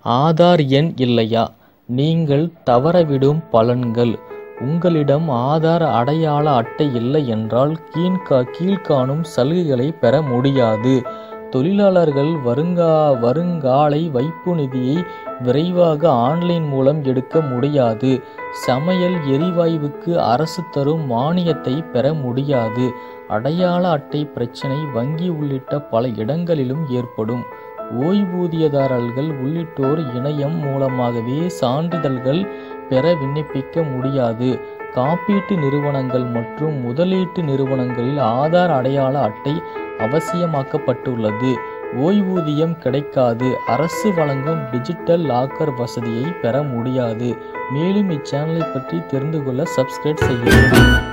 ஆதார் எண் இல்லையா நீங்கள் தவறவிடும் பலன்கள் உங்களிடம் ஆதார் அடையாள அட்டை இல்லை என்றால் கீழ்கா கீழ்காணும் சலுகைகளை பெற முடியாது தொழிலாளர்கள் வருங்கா வருங்காலை வைப்பு நிதியை விரைவாக ஆன்லைன் மூலம் எடுக்க முடியாது சமையல் எரிவாயுவுக்கு அரசு தரும் மானியத்தை பெற முடியாது அடையாள அட்டை பிரச்சினை வங்கி உள்ளிட்ட பல இடங்களிலும் ஏற்படும் ஓய்வூதியதாரர்கள் உள்ளிட்டோர் இணையம் மூலமாகவே சான்றிதழ்கள் பெற விண்ணப்பிக்க முடியாது காப்பீட்டு நிறுவனங்கள் மற்றும் முதலீட்டு நிறுவனங்களில் ஆதார் அடையாள அட்டை அவசியமாக்கப்பட்டுள்ளது ஓய்வூதியம் கிடைக்காது அரசு வழங்கும் டிஜிட்டல் லாக்கர் வசதியை பெற முடியாது மேலும் இச்சேனலை பற்றி தெரிந்து கொள்ள சப்ஸ்கிரைப் செய்யவும்